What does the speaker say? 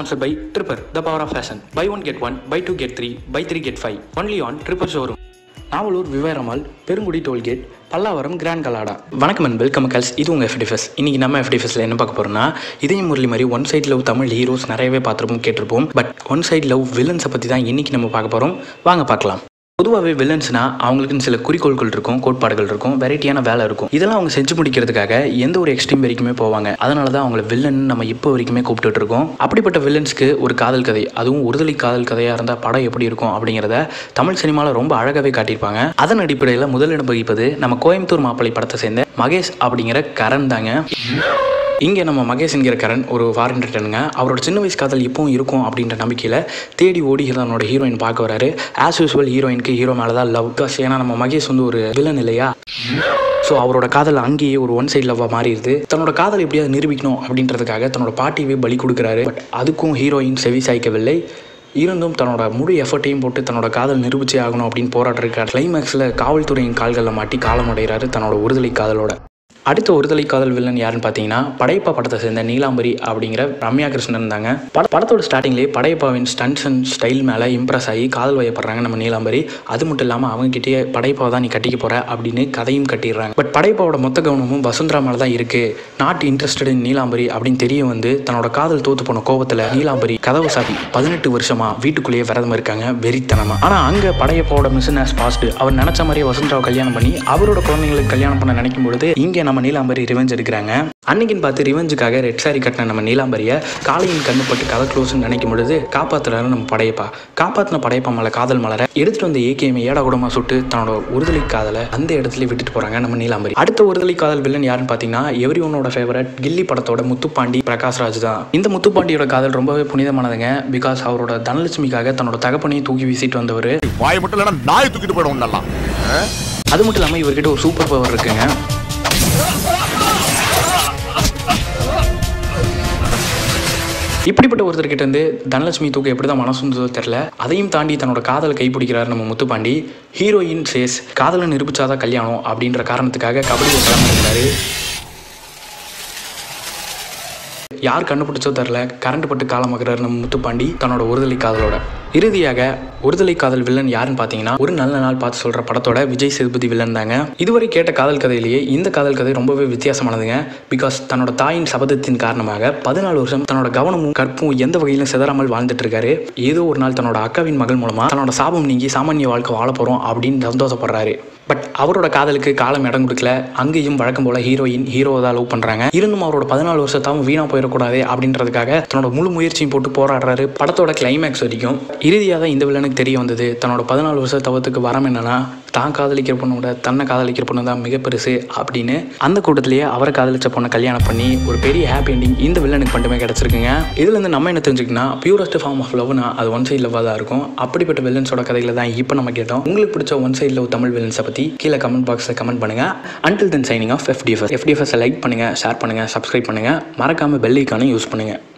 sponsored by Tripper, the power of fashion. Buy one get one, buy two get three, buy three get five. Only on Tripper showroom. Navalur விவேரமால் Perungudi toll gate Pallavaram grand Galada வணக்கம் and welcome culls இது உங்கள் எஃப்டிஃபஸ் இன்றைக்கி நம்ம எஃப்டிஃபஸில் என்ன பார்க்க போகிறோம்னா இதே முரளி மாதிரி one side love Tamil heroes நிறையவே பார்த்துருப்போம் கேட்டிருப்போம் பட் ஒன் சைட் லவ் வில்லன்ஸை பற்றி தான் இன்றைக்கி நம்ம பார்க்க போகிறோம் வாங்க பார்க்கலாம் பொதுவாகவே வில்லன்ஸ்னா அவங்களுக்குன்னு சில குறிக்கோள்கள் இருக்கும் கோட்பாடுகள் இருக்கும் வெரைட்டியான வேலை இருக்கும் இதெல்லாம் அவங்க செஞ்சு முடிக்கிறதுக்காக எந்த ஒரு எக்ஸ்ட்ரீம் வரைக்குமே போவாங்க அதனால தான் அவங்கள வில்லன் நம்ம இப்போ வரைக்குமே கூப்பிட்டுட்டு இருக்கோம் அப்படிப்பட்ட வில்லன்ஸ்க்கு ஒரு காதல் கதை அதுவும் ஒருதலை காதல் கதையாக இருந்தால் படம் எப்படி இருக்கும் அப்படிங்கிறத தமிழ் சினிமாவில் ரொம்ப அழகாகவே காட்டியிருப்பாங்க அதன் அடிப்படையில் முதலிடம் வகிப்பது நம்ம கோயம்புத்தூர் மாப்பிள்ளை படத்தை சேர்ந்த மகேஷ் அப்படிங்கிற கரண் தாங்க இங்கே நம்ம மகேஷ் என்கிற கரண் ஒரு ஃபாரின் ரிட்டனுங்க அவரோட சின்ன வயசு காதல் இப்பவும் இருக்கும் அப்படின்ற நம்பிக்கையில் தேடி ஓடி தன்னோட ஹீரோயின் பார்க்க வராரு ஆஸ் யூஸ்வல் ஹீரோயினுக்கு ஹீரோ மேலே தான் லவ் காஸ் ஏன்னா நம்ம மகேஷ் வந்து ஒரு வில்லன் இல்லையா ஸோ அவரோட காதல் அங்கேயே ஒரு ஒன் சைட் லவ்வாக மாறிடுது தன்னோட காதல் எப்படியாவது நிரூபிக்கணும் அப்படின்றதுக்காக தன்னோட பாட்டியவே பலி கொடுக்குறாரு பட் அதுக்கும் ஹீரோயின் செவி சாய்க்கவில்லை இருந்தும் தன்னோட முழு எஃபர்ட்டையும் போட்டு தன்னோட காதல் நிரூபிச்சே ஆகணும் அப்படின்னு போராட்டிருக்கார் கிளைமேக்ஸில் காவல்துறையின் கால்களில் மாட்டி காலமடைகிறாரு தன்னோட ஒருதலை காதலோட அடுத்த ஒருதலை காதல் வில்லன் யாருன்னு பார்த்தீங்கன்னா படையப்பா படத்தை சேர்ந்த நீலாம்பரி அப்படிங்கிற ரம்யா கிருஷ்ணன் தாங்க பட படத்தோட ஸ்டார்டிங்லேயே படையப்பாவின் ஸ்டன்ஸ் அண்ட் ஸ்டைல் மேலே இம்ப்ரெஸ் ஆகி காதல் வயப்படுறாங்க நம்ம நீலாம்பரி அது மட்டும் இல்லாமல் அவங்ககிட்டயே படையப்பாவை தான் நீ கட்டிக்க போற அப்படின்னு கதையும் கட்டிடுறாங்க பட் படையப்பாவோட மொத்த கவனமும் வசுந்தரா மேலே தான் இருக்கு நாட் இன்ட்ரெஸ்டட் இன் நீலாம்பரி அப்படின்னு தெரிய வந்து தன்னோட காதல் தோத்து போன கோபத்தில் நீலாம்பரி கதவு சாத்தி பதினெட்டு வருஷமா வீட்டுக்குள்ளேயே விரதம் இருக்காங்க வெறித்தனமா ஆனால் அங்கே படையப்பாவோட மிஷன் ஆஸ் பாஸ்ட் அவர் நினைச்ச மாதிரியே வசுந்தராவை கல்யாணம் பண்ணி அவரோட குழந்தைங்களுக்கு கல்யாணம் பண்ண நினைக்கும் பொழுது இங்கே நம்ம நீலாம்பரி ரிவெஞ்ச் எடுக்கிறாங்க அன்னைக்குன்னு பார்த்து ரிவெஞ்சுக்காக ரெட் சாரி கட்டின நம்ம நீலாம்பரியை காளையின் கண்ணு பட்டு கதை க்ளோஸ்னு நினைக்கும் பொழுது காப்பாத்துறாரு நம்ம படையப்பா காப்பாத்தின படையப்பா மேலே காதல் மலர எடுத்துட்டு வந்த ஏகேஎம் ஏடா கூடமா சுட்டு தன்னோட ஒருதலை காதலை அந்த இடத்துல விட்டுட்டு போறாங்க நம்ம நீலாம்பரி அடுத்த ஒருதலை காதல் வில்லன் யாருன்னு பார்த்தீங்கன்னா எவ்ரி ஒன்னோட ஃபேவரட் கில்லி படத்தோட முத்துப்பாண்டி பிரகாஷ் ராஜ் தான் இந்த முத்துப்பாண்டியோட காதல் ரொம்பவே புனிதமானதுங்க பிகாஸ் அவரோட தனலட்சுமிக்காக தன்னோட தகப்பனையும் தூக்கி வீசிட்டு வந்தவர் வாய் மட்டும் இல்லைன்னா நாய் தூக்கிட்டு போயிடும் நல்லா அது மட்டும் இல்லாமல் இவர்கிட்ட ஒரு சூப்பர் பவர் இருக்குங்க இப்படிப்பட்ட ஒருத்தர்கிட்ட இருந்து தனலட்சுமி தூக்க எப்படி தான் மனசு வந்ததோ தெரில அதையும் தாண்டி தன்னோட காதலை கைப்பிடிக்கிறார் நம்ம முத்துப்பாண்டி ஹீரோயின் சேஸ் காதலை நிரூபிச்சாதான் கல்யாணம் அப்படின்ற காரணத்துக்காக கபடி கிளம்பிருக்கிறாரு யார் கண்டுபிடிச்சோ தெரில கரண்ட் பட்டு காலமாக்குறாரு நம்ம முத்துப்பாண்டி தன்னோட ஒருதலை காதலோட இறுதியாக ஒருதலை காதல் வில்லன் யாருன்னு பார்த்தீங்கன்னா ஒரு நல்ல நாள் பார்த்து சொல்ற படத்தோட விஜய் சேதுபதி வில்லன் தாங்க இதுவரை கேட்ட காதல் கதையிலேயே இந்த காதல் கதை ரொம்பவே வித்தியாசமானதுங்க பிகாஸ் தன்னோட தாயின் சபதத்தின் காரணமாக பதினாலு வருஷம் தன்னோட கவனமும் கற்பும் எந்த வகையிலும் சிதறாமல் வாழ்ந்துட்டு இருக்காரு ஏதோ ஒரு நாள் தன்னோட அக்காவின் மகள் மூலமா தன்னோட சாபம் நீங்கி சாமானிய வாழ்க்கை வாழ போறோம் அப்படின்னு சந்தோஷப்படுறாரு பட் அவரோட காதலுக்கு காலம் இடம் கொடுக்கல அங்கேயும் வழக்கம் போல ஹீரோயின் ஹீரோவை தான் லவ் பண்றாங்க இருந்தும் அவரோட பதினாலு வருஷத்தாவும் வீணா போயிடக்கூடாது அப்படின்றதுக்காக தன்னோட முழு முயற்சியும் போட்டு போராடுறாரு படத்தோட கிளைமேக்ஸ் வரைக்கும் இறுதியாக தான் இந்த வில்லனுக்கு தெரிய வந்தது தன்னோட பதினாலு வருஷ தவத்துக்கு வரம் என்னன்னா தான் காதலிக்கிற பொண்ணை விட தன்னை காதலிக்கிற பொண்ணு தான் மிக பெருசு அப்படின்னு அந்த கூட்டத்திலேயே அவரை காதலிச்ச பொண்ணை கல்யாணம் பண்ணி ஒரு பெரிய ஹாப்பி எண்டிங் இந்த வில்லனுக்கு மட்டுமே கிடச்சிருக்குங்க இதுல இருந்து நம்ம என்ன தெரிஞ்சுக்கன்னா பியூரஸ்ட் ஃபார்ம் ஆஃப் லவ்னா அது ஒன் சைட் லவ்வாக தான் இருக்கும் அப்படிப்பட்ட வில்லன்ஸோட கதைகளை தான் இப்போ நம்ம கேட்டோம் உங்களுக்கு பிடிச்ச ஒன் சைட் லவ் தமிழ் வில்லன்ஸை பற்றி கீழே கமெண்ட் பாக்ஸில் கமெண்ட் பண்ணுங்க until then signing off FTFS FTFS like பண்ணுங்க ஷேர் பண்ணுங்க சப்ஸ்கிரைப் பண்ணுங்க மறக்காம பெல் ஐக்கானும் யூஸ் பண்ணுங்க